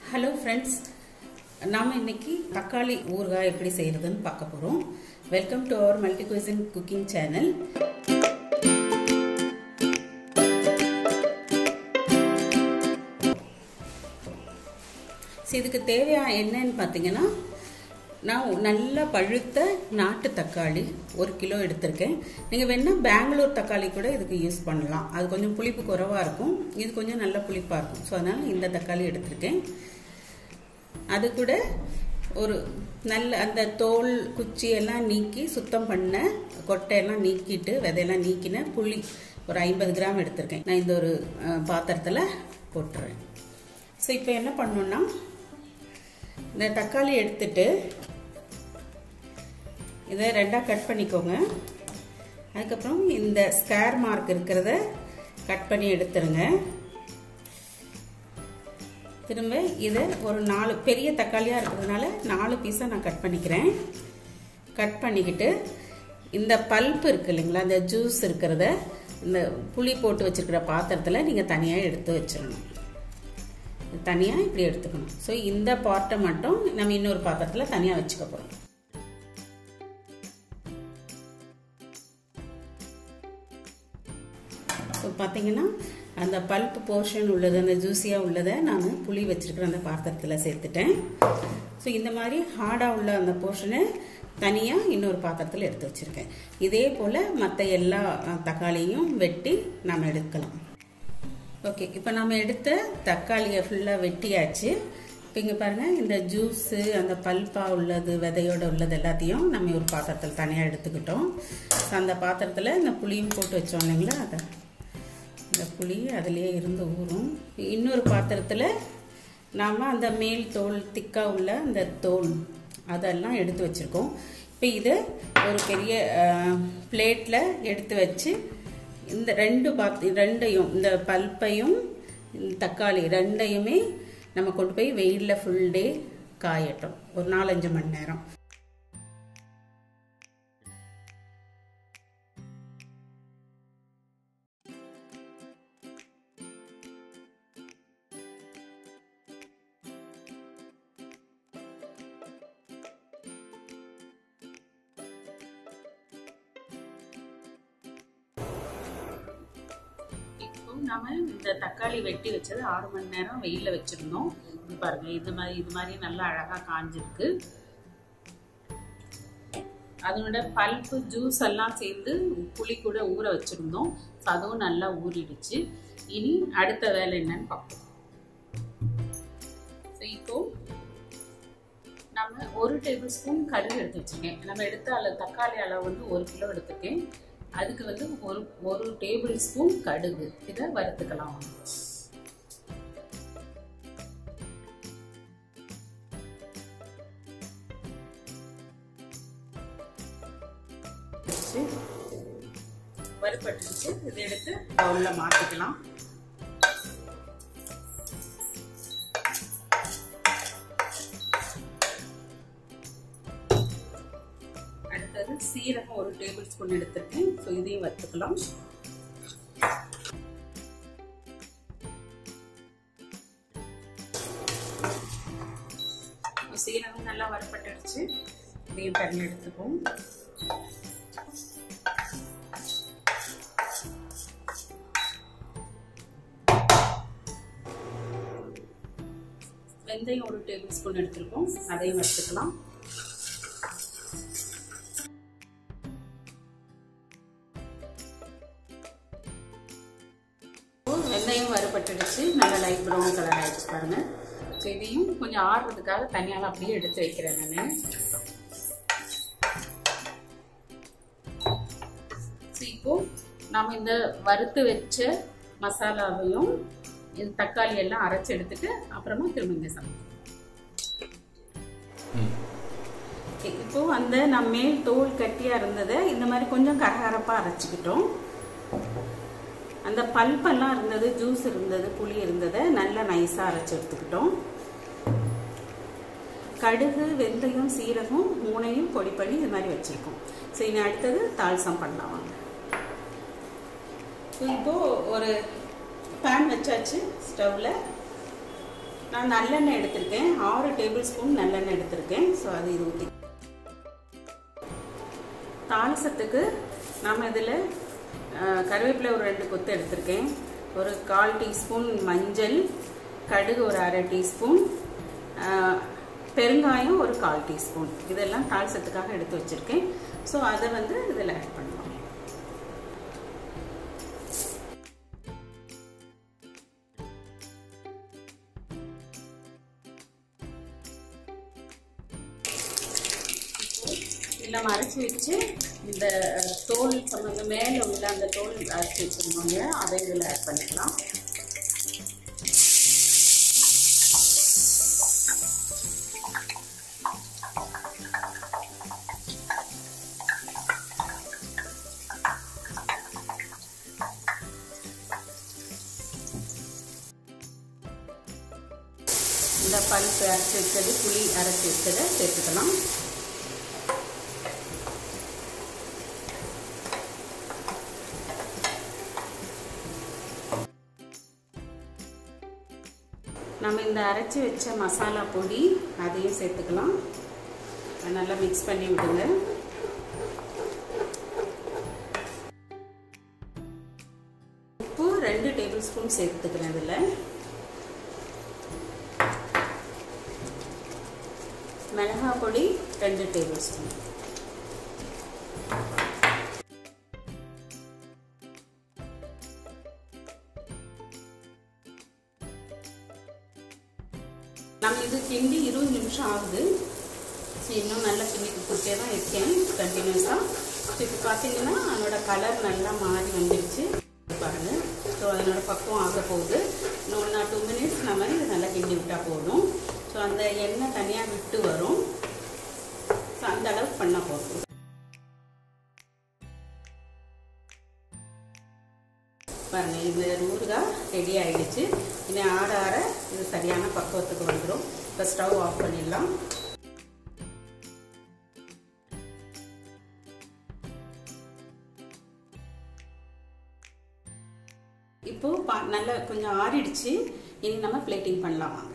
hello friends நாம் இன்னைக்கு தக்காளி ஊறுகாய் எப்படி செய்கிறதுன்னு பார்க்க போகிறோம் welcome to our multi cuisine cooking channel so இதுக்கு தேவையான என்னன்னு பார்த்தீங்கன்னா நான் நல்ல பழுத்த நாட்டு தக்காளி ஒரு கிலோ எடுத்திருக்கேன் நீங்கள் வேணால் பெங்களூர் தக்காளி கூட இதுக்கு யூஸ் பண்ணலாம் அது கொஞ்சம் புளிப்பு குறைவாக இருக்கும் இது கொஞ்சம் நல்ல புளிப்பாக இருக்கும் ஸோ அதனால் இந்த தக்காளி எடுத்திருக்கேன் அது கூட ஒரு நல்ல அந்த தோல் குச்சி எல்லாம் நீக்கி சுத்தம் பண்ண கொட்டையெல்லாம் நீக்கிட்டு விதையெல்லாம் நீக்கின புளி ஒரு ஐம்பது கிராம் எடுத்திருக்கேன் நான் இந்த ஒரு பாத்திரத்தில் போட்டுறேன் ஸோ இப்போ என்ன பண்ணணுன்னா இந்த தக்காளி எடுத்துட்டு இதை ரெண்டாக கட் பண்ணிக்கோங்க அதுக்கப்புறம் இந்த ஸ்கேர் மார்க் இருக்கிறத கட் பண்ணி எடுத்துருங்க திரும்ப இதை ஒரு நாலு பெரிய தக்காளியாக இருக்கிறதுனால நாலு பீஸாக நான் கட் பண்ணிக்கிறேன் கட் பண்ணிக்கிட்டு இந்த பல்ப் இருக்கு இல்லைங்களா இந்த ஜூஸ் இருக்கிறத இந்த புளி போட்டு வச்சுருக்கிற பாத்திரத்தில் நீங்கள் தனியாக எடுத்து வச்சிடணும் தனியாக இப்படி எடுத்துக்கணும் ஸோ இந்த பார்ட்டை மட்டும் நம்ம இன்னொரு பாத்திரத்தில் தனியாக வச்சுக்க போகிறோம் ஸோ பார்த்தீங்கன்னா அந்த பல்ப் போர்ஷன் உள்ளது அந்த ஜூஸியாக உள்ளதை நான் புளி வச்சுருக்கிற அந்த பாத்திரத்தில் சேர்த்துட்டேன் ஸோ இந்த மாதிரி ஹார்டாக உள்ள அந்த போர்ஷனை தனியாக இன்னொரு பாத்திரத்தில் எடுத்து வச்சுருக்கேன் இதே போல் மற்ற எல்லா தக்காளியும் வெட்டி நாம் எடுக்கலாம் ஓகே இப்போ நம்ம எடுத்த தக்காளியை ஃபுல்லாக வெட்டியாச்சு இப்போ இங்கே பாருங்கள் இந்த ஜூஸு அந்த பல்பாக உள்ளது விதையோட உள்ளது எல்லாத்தையும் நம்ம ஒரு பாத்திரத்தில் தனியாக எடுத்துக்கிட்டோம் அந்த பாத்திரத்தில் இந்த புளியும் போட்டு வச்சோம் இல்லைங்களா அதை இந்த புளி அதிலேயே இருந்து ஊறும் இன்னொரு பாத்திரத்தில் நாம் அந்த மேல் தோல் திக்காக உள்ள அந்த தோல் அதெல்லாம் எடுத்து வச்சுருக்கோம் இப்போ இதை ஒரு பெரிய பிளேட்டில் எடுத்து வச்சு இந்த ரெண்டு பாத் ரெண்டையும் இந்த பல்ப்பையும் தக்காளி ரெண்டையுமே நம்ம கொண்டு போய் வெயிலில் ஃபுல் டே காயட்டும் ஒரு நாலஞ்சு மணி நேரம் நாம இந்த தக்காளி வெட்டி வச்சது ஆறு மணி நேரம் வெயிலில் வச்சுருந்தோம் பாருங்க இது மாதிரி இது மாதிரி நல்லா அழகாக காஞ்சிருக்கு அதனோட பல்ப்பு ஜூஸ் எல்லாம் சேர்ந்து புளி கூட ஊற வச்சுருந்தோம் அதுவும் நல்லா ஊறிடுச்சு இனி அடுத்த வேலை என்னன்னு பார்ப்போம் இப்போ நம்ம ஒரு டேபிள் ஸ்பூன் கடுகு எடுத்து வச்சுருக்கேன் நம்ம எடுத்த அளவு தக்காளி அளவு வந்து ஒரு கிலோ எடுத்துக்கேன் அதுக்கு வந்து ஒரு ஒரு டேபிள் ஸ்பூன் கடுகு இதை வறுத்துக்கலாம் வறுப்பட்டுச்சு இதை எடுத்து பவுல்ல மாத்திக்கலாம் அடுத்தது சீரகம் ஒரு டேபிள் ஸ்பூன் எடுத்துருக்கேன் ஸோ இதையும் வறுத்துக்கலாம் சீரகம் நல்லா வறுப்பட்டுடுச்சு இதையும் தண்ணி எடுத்துப்போம் வெந்தயம் ஒரு டேபிள் ஸ்பூன் எடுத்துருக்கோம் அதையும் வறுத்துக்கலாம் வெந்தயம் வறுபட்டுடுச்சு நல்லா லைட் ப்ரௌன் கலர் ஆயிடுச்சு பாருங்க ஸோ இதையும் கொஞ்சம் ஆடுறதுக்காக தனியாக அப்படியே எடுத்து வைக்கிறேன் நான் ஸோ இப்போ நம்ம இந்த வறுத்து வச்ச மசாலாவையும் இந்த தக்காளி எல்லாம் அரைச்சி எடுத்துட்டு அப்புறமா திரும்ப இங்கே சமைப்போம் இப்போ அந்த நம்ம மேல் தோல் கட்டியாக இருந்ததை இந்த மாதிரி கொஞ்சம் கரகரப்பாக அரைச்சிக்கிட்டோம் அந்த பல்பெல்லாம் இருந்தது ஜூஸ் இருந்தது புளி இருந்ததை நல்லா நைஸாக அரைச்சி எடுத்துக்கிட்டோம் கடுகு வெந்தயம் சீரகம் மூணையும் பொடி பண்ணி இது மாதிரி வச்சுருக்கோம் ஸோ இனி அடுத்தது தால்சம் பண்ணலாம் வாங்க ஸோ இப்போது ஒரு பேன் வச்சாச்சு ஸ்டவ்வில் நான் நல்லெண்ணெய் எடுத்திருக்கேன் ஆறு டேபிள் ஸ்பூன் நல்லெண்ணெய் எடுத்திருக்கேன் ஸோ அது இது ஊற்றி தாளசத்துக்கு நம்ம இதில் கருவேப்பிலை ஒரு ரெண்டு கொத்து எடுத்திருக்கேன் ஒரு கால் டீஸ்பூன் மஞ்சள் கடுகு ஒரு அரை டீஸ்பூன் பெருங்காயம் ஒரு கால் டீஸ்பூன் இதெல்லாம் தாளசத்துக்காக எடுத்து வச்சுருக்கேன் ஸோ அதை வந்து இதில் ஆட் பண்ணலாம் நம்ம அரைச்சி வச்சு இந்த தோல் சம்மந்த மேலே உள்ள அந்த தோல் அரைச்சி வச்சுருந்தோங்க அதை இதில் ஆட் பண்ணிக்கலாம் இந்த பல்ப்பு அரைச்சி வச்சது புளி அரைச்சி வச்சதை சேர்த்துக்கலாம் நம்ம இந்த அரைச்சி வச்ச மசாலா பொடி அதையும் சேர்த்துக்கலாம் நல்லா மிக்ஸ் பண்ணி விடுங்க உப்பு ரெண்டு டேபிள் ஸ்பூன் சேர்த்துக்கிறேன் இதில் மிளகா பொடி ரெண்டு டேபிள் ஸ்பூன் நம்ம இது கிண்டி இருபது நிமிஷம் ஆகுது ஸோ இன்னும் நல்லா கிண்டி கொடுத்துட்டே தான் இருக்கேன் கண்டினியூஸாக ஸோ இப்போ பார்த்தீங்கன்னா அதனோட கலர் நல்லா மாறி வந்துடுச்சு பாருங்கள் ஸோ அதனோட பக்குவம் ஆக போகுது இன்னும் ஒன் ஆர் டூ மினிட்ஸ் நம்ம இதை நல்லா கிண்டி விட்டால் போதும் ஸோ அந்த எண்ணெய் தனியாக விட்டு வரும் ஸோ அந்த அளவுக்கு பண்ணால் போதும் பாருங்கள் இந்த ஊறுகாய் ரெடி ஆகிடுச்சு இனி ஆற ஆற இது சரியான பக்குவத்துக்கு வந்துடும் இப்போ ஸ்டவ் ஆஃப் பண்ணிடலாம் இப்போ பா நல்லா கொஞ்சம் ஆறிடுச்சு இனி நம்ம பிளேட்டிங் பண்ணலாம்